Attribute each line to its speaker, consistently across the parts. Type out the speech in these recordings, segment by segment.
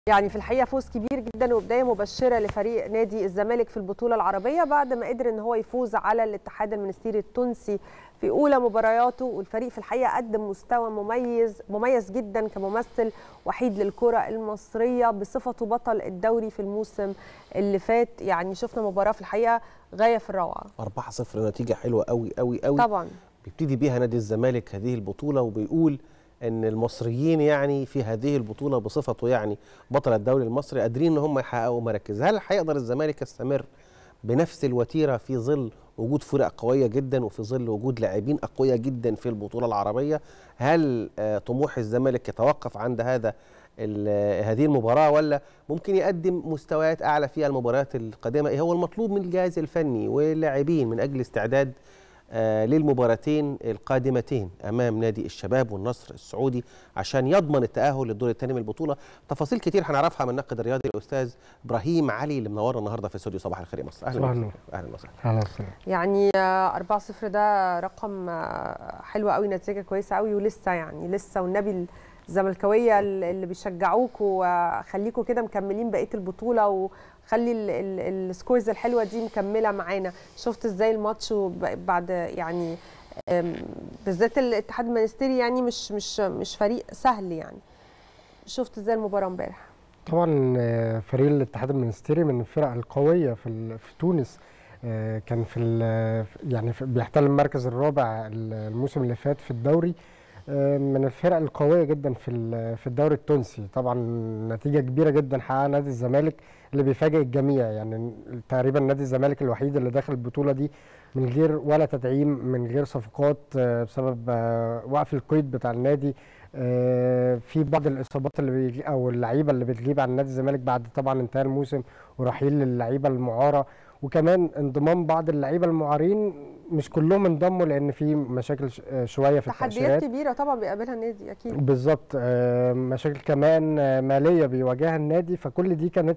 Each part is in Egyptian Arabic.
Speaker 1: يعني في الحقيقه فوز كبير جدا وبدايه مبشره لفريق نادي الزمالك في البطوله العربيه بعد ما قدر ان هو يفوز على الاتحاد المنستيري التونسي في اولى مبارياته والفريق في الحقيقه قدم مستوى مميز مميز جدا كممثل وحيد للكره المصريه بصفته بطل الدوري في الموسم اللي فات يعني شفنا مباراه في الحقيقه غايه في الروعه
Speaker 2: 4-0 نتيجه حلوه قوي قوي قوي
Speaker 1: طبعا
Speaker 2: بيبتدي بيها نادي الزمالك هذه البطوله وبيقول ان المصريين يعني في هذه البطوله بصفته يعني بطل الدوري المصري قادرين ان هم يحققوا مراكز هل هيقدر الزمالك يستمر بنفس الوتيره في ظل وجود فرق قويه جدا وفي ظل وجود لاعبين اقوياء جدا في البطوله العربيه هل طموح الزمالك يتوقف عند هذا هذه المباراه ولا ممكن يقدم مستويات اعلى في المباريات القادمه ايه هو المطلوب من الجهاز الفني واللاعبين من اجل استعداد آه للمباراتين القادمتين امام نادي الشباب والنصر السعودي عشان يضمن التاهل للدور الثاني من البطوله تفاصيل كتير هنعرفها من الناقد الرياضي الاستاذ ابراهيم علي اللي منورنا النهارده في استوديو صباح الخير يا مصر
Speaker 3: اهلا وسهلا
Speaker 2: اهلا وسهلا
Speaker 3: اهلا وسهلا
Speaker 1: يعني 4-0 ده رقم حلو قوي نتيجه كويسه قوي ولسه يعني لسه والنبي الزملكاويه اللي بيشجعوك وخليكم كده مكملين بقيه البطوله وخلي السكورز الحلوه دي مكمله معانا شفت ازاي الماتش بعد يعني بالذات الاتحاد المنستيري يعني مش مش مش فريق سهل يعني شفت ازاي المباراه امبارح
Speaker 3: طبعا فريق الاتحاد المنستيري من الفرق القويه في في تونس كان في يعني بيحتل المركز الرابع الموسم اللي فات في الدوري من الفرق القويه جدا في في الدوري التونسي طبعا نتيجه كبيره جدا حققها نادي الزمالك اللي بيفاجئ الجميع يعني تقريبا نادي الزمالك الوحيد اللي داخل البطوله دي من غير ولا تدعيم من غير صفقات بسبب وقف القيد بتاع النادي في بعض الاصابات اللي بيجي او اللعيبه اللي بتغيب عن نادي الزمالك بعد طبعا انتهاء الموسم ورحيل اللعيبه المعاره وكمان انضمام بعض اللعيبه المعارين مش كلهم انضموا لان في مشاكل شويه في
Speaker 1: تحديات
Speaker 3: التاشيرات
Speaker 1: كبيره طبعا بيقابلها النادي اكيد
Speaker 3: بالظبط مشاكل كمان ماليه بيواجهها النادي فكل دي كانت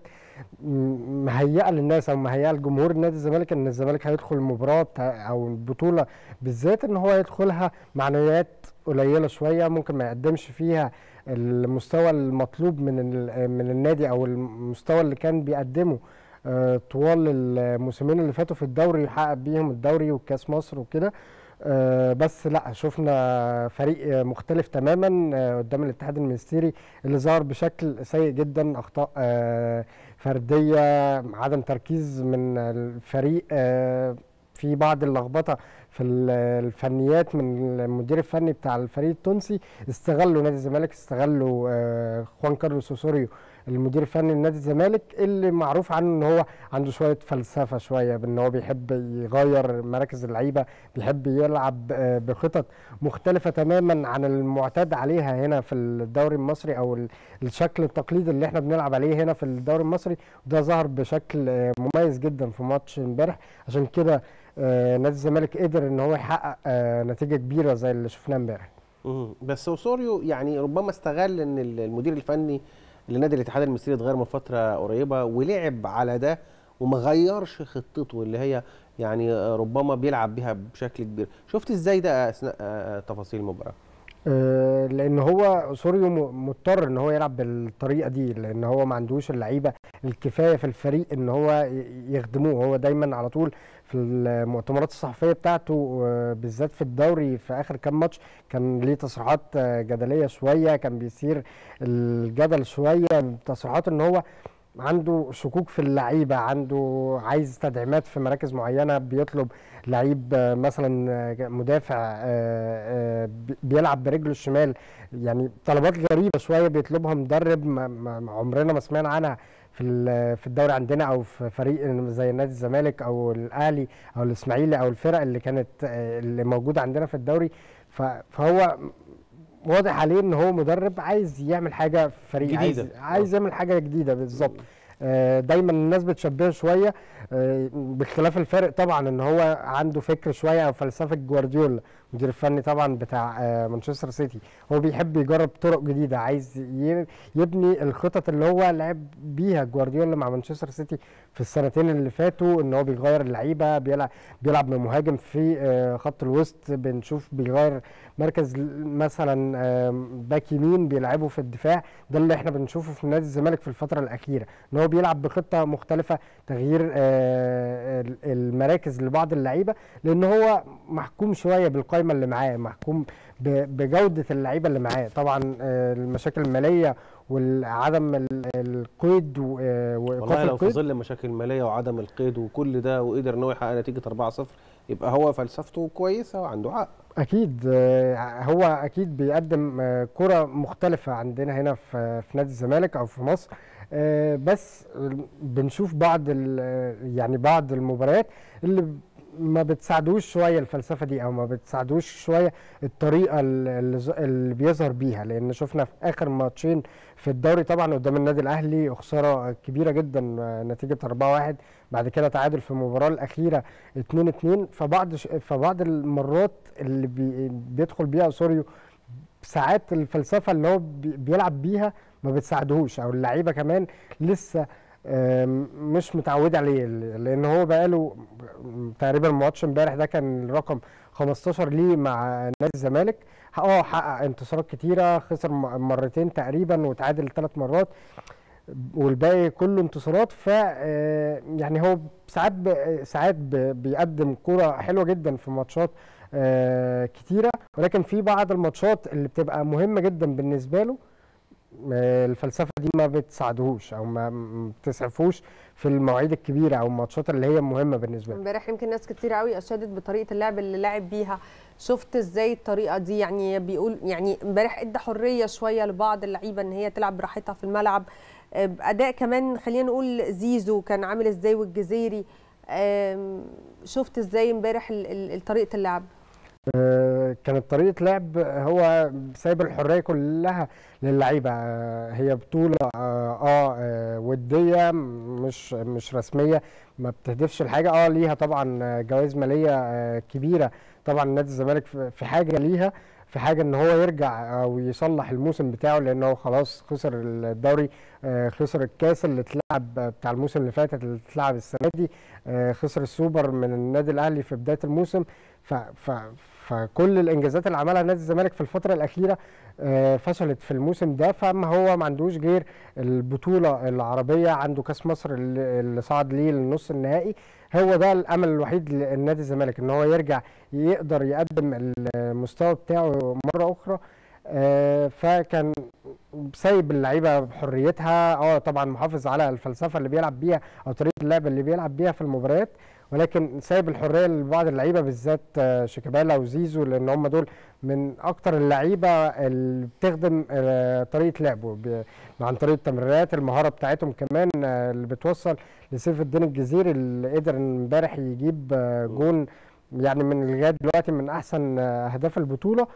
Speaker 3: مهيئه للناس او مهيئه لجمهور النادي الزمالك ان الزمالك هيدخل المباراه او البطوله بالذات ان هو يدخلها معنويات قليله شويه ممكن ما يقدمش فيها المستوى المطلوب من من النادي او المستوى اللي كان بيقدمه طوال الموسمين اللي فاتوا في الدوري يحقق بيهم الدوري والكاس مصر وكده بس لا شفنا فريق مختلف تماما قدام الاتحاد المنستيري اللي ظهر بشكل سيء جدا اخطاء فرديه عدم تركيز من الفريق في بعض اللخبطه في الفنيات من المدير الفني بتاع الفريق التونسي استغلوا نادي الزمالك استغلوا خوان كارلوس اوسوريو المدير الفني لنادي الزمالك اللي معروف عنه ان هو عنده شويه فلسفه شويه بان هو بيحب يغير مراكز اللعيبه بيحب يلعب بخطط مختلفه تماما عن المعتاد عليها هنا في الدوري المصري او الشكل التقليدي اللي احنا بنلعب عليه هنا في الدوري المصري وده ظهر بشكل مميز جدا في ماتش امبارح عشان كده نادي الزمالك قدر ان هو يحقق نتيجه كبيره زي اللي شفناها امبارح
Speaker 2: بس اوسوريو يعني ربما استغل ان المدير الفني لنادي الاتحاد المصري اتغير من فتره قريبه ولعب على ده وما غيرش خطته اللي هي يعني ربما بيلعب بيها بشكل كبير شفت ازاي ده اثناء تفاصيل المباراه
Speaker 3: أه لان هو سوريو مضطر ان هو يلعب بالطريقه دي لان هو ما عندوش اللعيبه الكفايه في الفريق ان هو يخدموه هو دايما على طول في المؤتمرات الصحفيه بتاعته بالذات في الدوري في اخر كام ماتش كان ليه تصريحات جدليه شويه كان بيثير الجدل شويه تصريحات ان هو عنده شكوك في اللعيبه عنده عايز تدعيمات في مراكز معينه بيطلب لعيب مثلا مدافع بيلعب برجله الشمال يعني طلبات غريبه شويه بيطلبها مدرب عمرنا ما سمعنا عنها في في الدوري عندنا او في فريق زي نادي الزمالك او الاهلي او الاسماعيلي او الفرق اللي كانت اللي موجوده عندنا في الدوري فهو واضح عليه ان هو مدرب عايز يعمل حاجه في فريق
Speaker 2: جديدة.
Speaker 3: عايز عايز يعمل حاجه جديده بالظبط دايما الناس بتشبهه شويه بخلاف الفارق طبعا ان هو عنده فكر شويه او فلسفه جوارديولا المدير الفني طبعا بتاع آه، مانشستر سيتي هو بيحب يجرب طرق جديده عايز ي- يبني الخطط اللي هو لعب بيها جوارديولا مع مانشستر سيتي في السنتين اللي فاتوا ان هو بيغير اللعيبه بيلعب بيلعب من مهاجم في آه، خط الوسط بنشوف بيغير مركز ل- مثلا آم، باك يمين بيلعبه في الدفاع ده اللي احنا بنشوفه في نادي الزمالك في الفتره الاخيره ان هو بيلعب بخطه مختلفه تغيير آه، ال- المراكز لبعض اللعيبه لان هو محكوم شويه بالقائمه اللي معاه محكوم ب- بجوده اللعيبه اللي معاه طبعا آه، المشاكل الماليه وعدم ال- القيد و- آه، وايقاف
Speaker 2: والله لو في
Speaker 3: القيد
Speaker 2: ظل مشاكل ماليه وعدم القيد وكل ده وقدر ان هو يحقق نتيجه 4-0 يبقى هو فلسفته كويسه وعنده حق
Speaker 3: اكيد آه، هو اكيد بيقدم آه، كرة مختلفة عندنا هنا في في نادي الزمالك او في مصر آه، بس بنشوف بعض ال- يعني بعض المباريات اللي ما بتساعدوش شويه الفلسفه دي او ما بتساعدوش شويه الطريقه اللي ز- اللي بيظهر بيها لان شفنا في اخر ماتشين في الدوري طبعا قدام النادي الاهلي خساره كبيره جدا آه، نتيجه 4-1 بعد كده تعادل في المباراه الاخيره 2-2 فبعض ش- فبعض المرات اللي بي بيدخل بيها اسوريو ساعات الفلسفه اللي هو بي- بيلعب بيها ما بتساعدهوش او اللعيبه كمان لسه آم، مش متعوده عليه لان هو بقاله تقريبا ماتش امبارح ده كان الرقم 15 ليه مع نادي الزمالك اه حقق انتصارات كتيره خسر م- مرتين تقريبا وتعادل ثلاث مرات والباقي كله انتصارات ف آه، يعني هو ساعات ب- ساعات ب- بيقدم كرة حلوه جدا في ماتشات آه، كتيره ولكن في بعض الماتشات اللي بتبقى مهمه جدا بالنسبه له آه، الفلسفه دي ما بتساعدهوش او ما ما بتسعفوش في المواعيد الكبيره او الماتشات اللي هي مهمه بالنسبه له
Speaker 1: امبارح يمكن ناس كتير قوي اشادت بطريقه اللعب اللي لعب بيها شفت ازاي الطريقه دي يعني بيقول يعني امبارح ادى حريه شويه لبعض اللعيبه ان هي تلعب براحتها في الملعب آه، اداء كمان خلينا نقول زيزو كان عامل ازاي والجزيري آم، شفت ازاي امبارح ال- ال- طريقه اللعب
Speaker 3: آه، كانت طريقة لعب هو سايب الحرية كلها للعيبة آه، هي بطولة اه, آه آه، ودية مش مش رسمية ما بتهدفش لحاجة اه ليها طبعا آه، جوائز مالية آه، كبيرة طبعا نادي الزمالك في في حاجة ليها في حاجة ان هو يرجع او يصلح الموسم بتاعه لان هو خلاص خسر الدوري آه، خسر الكاس اللي اتلعب بتاع الموسم اللي فاتت اللي اتلعب السنة دي آه، خسر السوبر من النادي الاهلي في بداية الموسم ف ف فكل الانجازات اللي عملها نادي الزمالك في الفتره الاخيره آه، فشلت في الموسم ده فما هو ما عندوش غير البطوله العربيه عنده كاس مصر اللي اللي صعد ليه للنص النهائي هو ده الامل الوحيد لنادي الزمالك ان هو يرجع يقدر يقدم المستوى بتاعه مره اخرى آه، فكان سايب اللعيبه بحريتها اه طبعا محافظ على الفلسفه اللي بيلعب بيها او طريقه اللعب اللي بيلعب بيها في المباريات ولكن سايب الحريه لبعض اللعيبه بالذات آه، شيكابالا وزيزو لان هم دول من اكتر اللعيبه اللي بتخدم آه، طريقه لعبه ب- عن طريق التمريرات المهاره بتاعتهم كمان آه، اللي بتوصل لسيف الدين الجزيري اللي قدر امبارح يجيب آه، جون يعني من لغايه دلوقتي من احسن آه، اهداف البطوله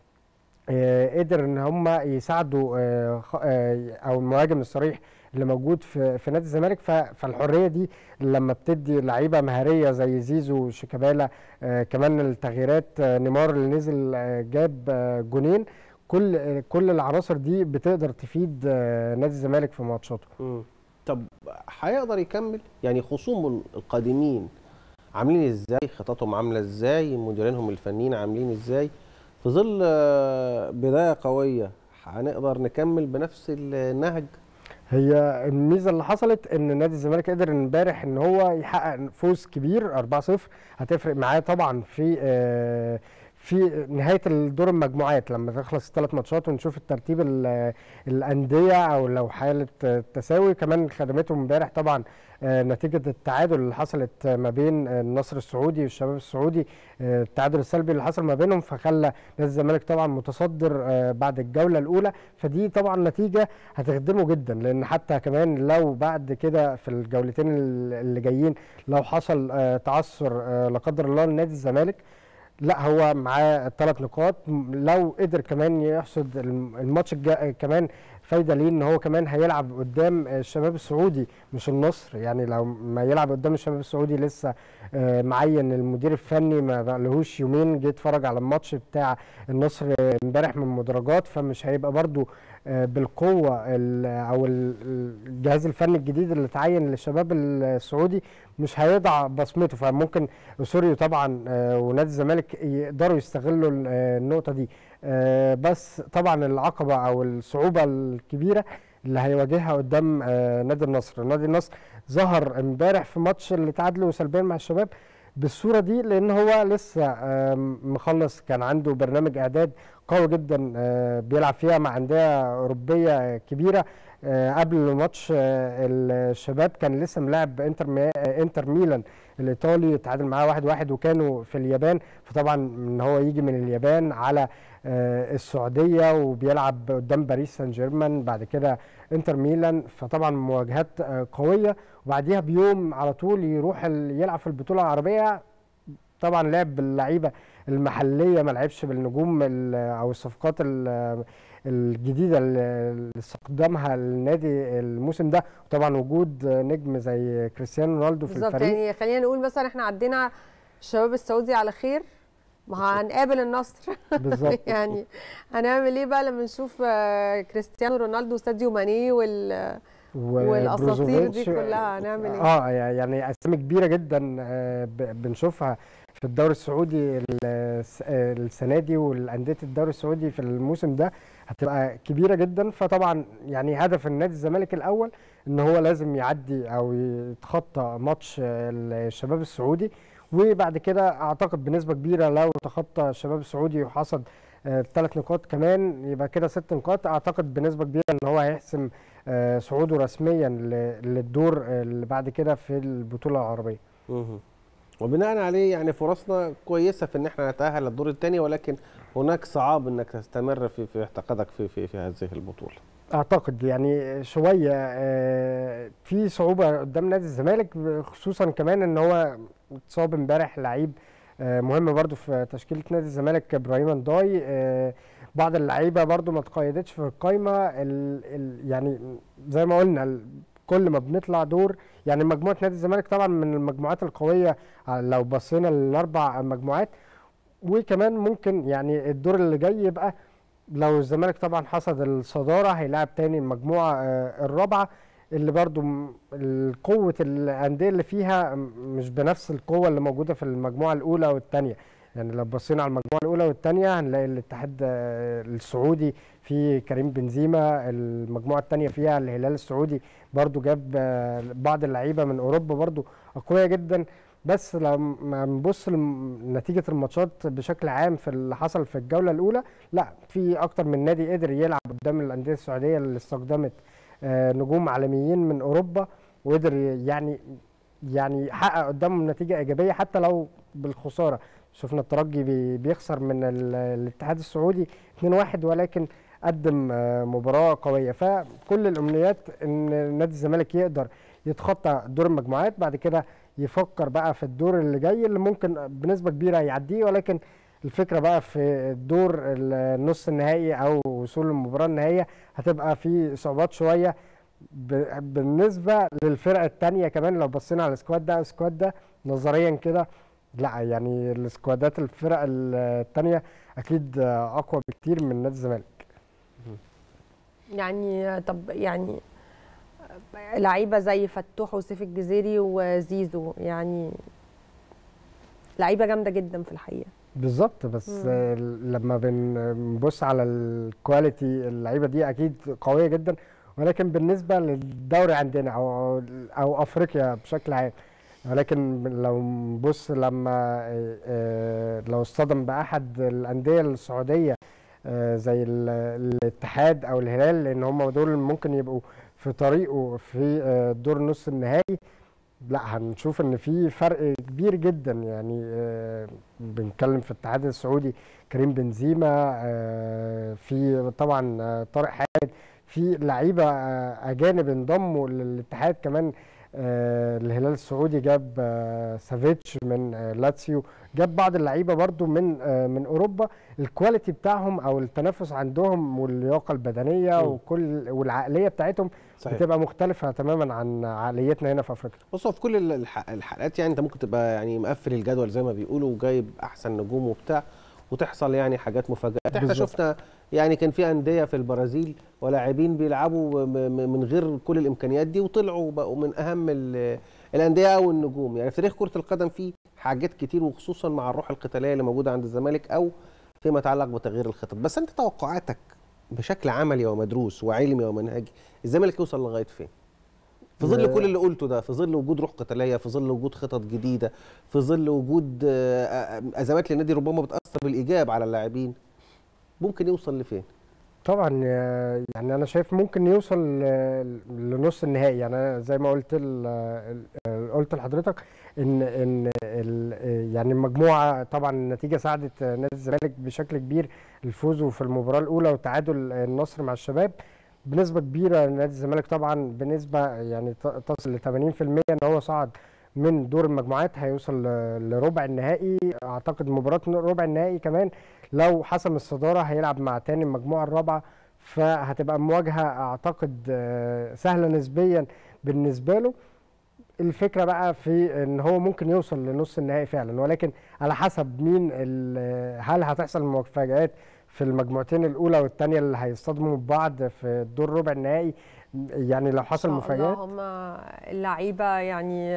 Speaker 3: آه، قدر ان هم يساعدوا آه، خ- آه، او المهاجم الصريح اللي موجود في في نادي الزمالك ف- فالحريه دي لما بتدي لعيبه مهاريه زي زيزو وشيكابالا آه، كمان التغييرات آه، نيمار اللي نزل آه، جاب آه، جونين كل آه، كل العناصر دي بتقدر تفيد آه، نادي الزمالك في ماتشاته
Speaker 2: مم. طب هيقدر يكمل يعني خصومه القادمين عاملين ازاي خططهم عامله ازاي مديرينهم الفنيين عاملين ازاي في ظل آه، بدايه قويه هنقدر نكمل بنفس النهج
Speaker 3: هي الميزه اللي حصلت ان نادي الزمالك قدر امبارح ان هو يحقق فوز كبير 4-0 هتفرق معاه طبعا في آه، في نهايه الدور المجموعات لما تخلص الثلاث ماتشات ونشوف الترتيب ال- الانديه او لو حاله تساوي كمان خدمتهم امبارح طبعا آه، نتيجه التعادل اللي حصلت ما بين النصر السعودي والشباب السعودي آه، التعادل السلبي اللي حصل ما بينهم فخلى نادي الزمالك طبعا متصدر آه، بعد الجوله الاولى فدي طبعا نتيجه هتخدمه جدا لان حتى كمان لو بعد كده في الجولتين اللي جايين لو حصل آه، تعثر آه، لا قدر الله لنادي الزمالك لا هو معاه ثلاث نقاط م- لو قدر كمان يحصد الم- الماتش الجا كمان فايده ليه ان هو كمان هيلعب قدام الشباب السعودي مش النصر يعني لو ما يلعب قدام الشباب السعودي لسه آه، معين المدير الفني ما بقالهوش يومين جه اتفرج على الماتش بتاع النصر آه، امبارح من المدرجات فمش هيبقى برضو آه، بالقوه ال- او ال- الجهاز الفني الجديد اللي اتعين للشباب السعودي مش هيضع بصمته فممكن سوريو طبعا آه، ونادي الزمالك يقدروا يستغلوا ال- آه، النقطه دي آه، بس طبعا العقبه او الصعوبه الكبيره اللي هيواجهها قدام آه، نادي النصر نادي النصر ظهر امبارح في ماتش اللي تعادلوا سلبيا مع الشباب بالصوره دي لان هو لسه آم، مخلص كان عنده برنامج اعداد قوي جدا آه، بيلعب فيها مع انديه اوروبيه كبيره آه، قبل ماتش آه، الشباب كان لسه ملاعب انتر مي... آه، انتر ميلان الايطالي تعادل معاه واحد واحد وكانوا في اليابان فطبعا ان هو يجي من اليابان على آه، السعوديه وبيلعب قدام باريس سان جيرمان بعد كده انتر ميلان فطبعا مواجهات آه، قويه وبعديها بيوم على طول يروح ال- يلعب في البطوله العربيه طبعا لعب باللعيبه المحليه ما لعبش بالنجوم ال- او الصفقات ال- الجديده اللي استخدمها النادي الموسم ده وطبعا وجود نجم زي كريستيانو رونالدو في
Speaker 1: بالظبط
Speaker 3: الفريق
Speaker 1: يعني خلينا نقول مثلا احنا عدينا الشباب السعودي على خير ما هنقابل النصر
Speaker 3: بالظبط
Speaker 1: يعني هنعمل ايه بقى لما نشوف آه، كريستيانو رونالدو وساديو ماني وال والأساطير دي
Speaker 3: وبروزوفيتش-
Speaker 1: كلها هنعمل إيه؟
Speaker 3: اه يعني اسامي كبيره جدا آه، ب- بنشوفها في الدوري السعودي الس- آه، السنه دي والانديه الدوري السعودي في الموسم ده هتبقى كبيره جدا فطبعا يعني هدف النادي الزمالك الاول ان هو لازم يعدي او يتخطى ماتش آه، الشباب السعودي وبعد كده اعتقد بنسبه كبيره لو تخطى الشباب السعودي وحصد ثلاث نقاط كمان يبقى كده ست نقاط اعتقد بنسبه كبيره ان هو هيحسم آه، صعوده رسميا ل- للدور اللي بعد كده في البطوله العربيه
Speaker 2: مهم. وبناء عليه يعني فرصنا كويسه في ان احنا نتاهل للدور الثاني ولكن هناك صعاب انك تستمر في في اعتقادك في في في هذه البطوله
Speaker 3: اعتقد يعني شويه آه، في صعوبه قدام نادي الزمالك خصوصا كمان ان هو اتصاب امبارح لعيب آه، مهم برضو في تشكيله نادي الزمالك ابراهيم انداي آه، بعض اللعيبه برضو ما تقيدتش في القايمه ال ال يعني زي ما قلنا ال- كل ما بنطلع دور يعني مجموعه نادي الزمالك طبعا من المجموعات القويه آه، لو بصينا للاربع مجموعات وكمان ممكن يعني الدور اللي جاي يبقى لو الزمالك طبعا حصد الصداره هيلاعب تاني المجموعه آه، الرابعه اللي برضو م- ال- قوه الانديه اللي فيها م- مش بنفس القوه اللي موجوده في المجموعه الاولى والثانيه يعني لو بصينا على المجموعه الاولى والثانيه هنلاقي الاتحاد آه، السعودي في كريم بنزيما المجموعه الثانيه فيها الهلال السعودي برضو جاب آه، بعض اللعيبه من اوروبا برضو اقوياء جدا بس لما نبص لنتيجه الماتشات بشكل عام في اللي حصل في الجوله الاولى لا في اكتر من نادي قدر يلعب قدام الانديه السعوديه اللي استخدمت آه، نجوم عالميين من اوروبا وقدر يعني يعني يحقق قدامهم نتيجه ايجابيه حتى لو بالخساره شفنا الترجي بي- بيخسر من ال- الاتحاد السعودي 2-1 ولكن قدم آه، مباراه قويه فكل الامنيات ان نادي الزمالك يقدر يتخطى دور المجموعات بعد كده يفكر بقى في الدور اللي جاي اللي ممكن بنسبه كبيره يعديه ولكن الفكره بقى في الدور النص النهائي او وصول المباراه النهائيه هتبقى في صعوبات شويه ب- بالنسبه للفرقه الثانيه كمان لو بصينا على السكواد ده السكواد ده نظريا كده لا يعني السكوادات الفرق الثانيه اكيد اقوى بكتير من نادي الزمالك
Speaker 1: يعني طب يعني لعيبه زي فتوح وسيف الجزيري وزيزو يعني لعيبه جامده جدا في الحقيقه
Speaker 3: بالظبط بس
Speaker 1: مم.
Speaker 3: آه، لما بنبص على الكواليتي اللعيبه دي اكيد قويه جدا ولكن بالنسبه للدوري عندنا او او افريقيا بشكل عام ولكن لو نبص لما آه، آه، لو اصطدم باحد الانديه السعوديه آه، زي ال- الاتحاد او الهلال لان هم دول ممكن يبقوا في طريقه في آه، دور نص النهائي لا هنشوف ان في فرق كبير جدا يعني آه، بنتكلم في الاتحاد السعودي كريم بنزيما آه، في طبعا آه، طارق حامد في لعيبه آه، اجانب انضموا للاتحاد كمان آه، الهلال السعودي جاب آه، سافيتش من آه، لاتسيو جاب بعض اللعيبه برضو من آه، من اوروبا الكواليتي بتاعهم او التنافس عندهم واللياقه البدنيه
Speaker 2: مم.
Speaker 3: وكل والعقليه بتاعتهم
Speaker 2: صحيح
Speaker 3: بتبقى مختلفه تماما عن عقليتنا هنا في افريقيا
Speaker 2: بص هو في كل الح- الحلقات يعني انت ممكن تبقى يعني مقفل الجدول زي ما بيقولوا وجايب احسن نجوم وبتاع وتحصل يعني حاجات مفاجآت احنا
Speaker 3: بالظبط.
Speaker 2: شفنا يعني كان في انديه في البرازيل ولاعبين بيلعبوا م- م- من غير كل الامكانيات دي وطلعوا بقوا من اهم ال- الانديه او النجوم يعني في تاريخ كره القدم في حاجات كتير وخصوصا مع الروح القتاليه اللي موجوده عند الزمالك او فيما يتعلق بتغيير الخطط بس انت توقعاتك بشكل عملي ومدروس وعلمي ومنهجي الزمالك يوصل لغايه فين في ظل
Speaker 3: آه.
Speaker 2: كل اللي قلته ده في ظل وجود روح قتاليه في ظل وجود خطط جديده في ظل وجود آه، آه، ازمات للنادي ربما بتاثر بالايجاب على اللاعبين ممكن يوصل لفين
Speaker 3: طبعا آه، يعني انا شايف ممكن يوصل ل- لنص النهائي يعني أنا زي ما قلت ال- ال- قلت لحضرتك ان ان ال- يعني المجموعه طبعا النتيجه ساعدت نادي الزمالك بشكل كبير الفوز في المباراه الاولى وتعادل النصر مع الشباب بنسبه كبيره نادي الزمالك طبعا بنسبه يعني ت- تصل ل 80% ان هو صعد من دور المجموعات هيوصل ل- لربع النهائي اعتقد مباراه ربع النهائي كمان لو حسم الصداره هيلعب مع تاني المجموعه الرابعه فهتبقى مواجهه اعتقد آه، سهله نسبيا بالنسبه له الفكره بقى في ان هو ممكن يوصل لنص النهائي فعلا ولكن على حسب مين ال- هل هتحصل مفاجآت في المجموعتين الاولى والثانيه اللي هيصطدموا ببعض في الدور ربع النهائي يعني لو حصل
Speaker 1: إن شاء الله
Speaker 3: مفاجآت
Speaker 1: هم اللعيبه يعني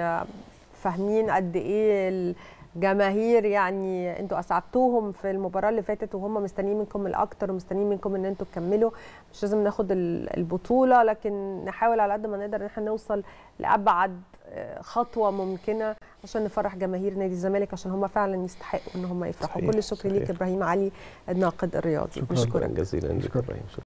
Speaker 1: فاهمين قد ايه الجماهير يعني انتوا اسعدتوهم في المباراه اللي فاتت وهم مستنيين منكم الاكتر ومستنيين منكم ان انتوا تكملوا مش لازم ناخد ال- البطوله لكن نحاول على قد ما نقدر ان احنا نوصل لابعد آه، خطوه ممكنه عشان نفرح جماهير نادي الزمالك عشان هم فعلا يستحقوا ان هم يفرحوا
Speaker 2: صحيح،
Speaker 1: كل الشكر ليك
Speaker 2: صحيح.
Speaker 1: ابراهيم علي الناقد الرياضي
Speaker 3: شكراً.
Speaker 1: بشكرك
Speaker 2: جزيلا
Speaker 3: شكراً.
Speaker 2: ابراهيم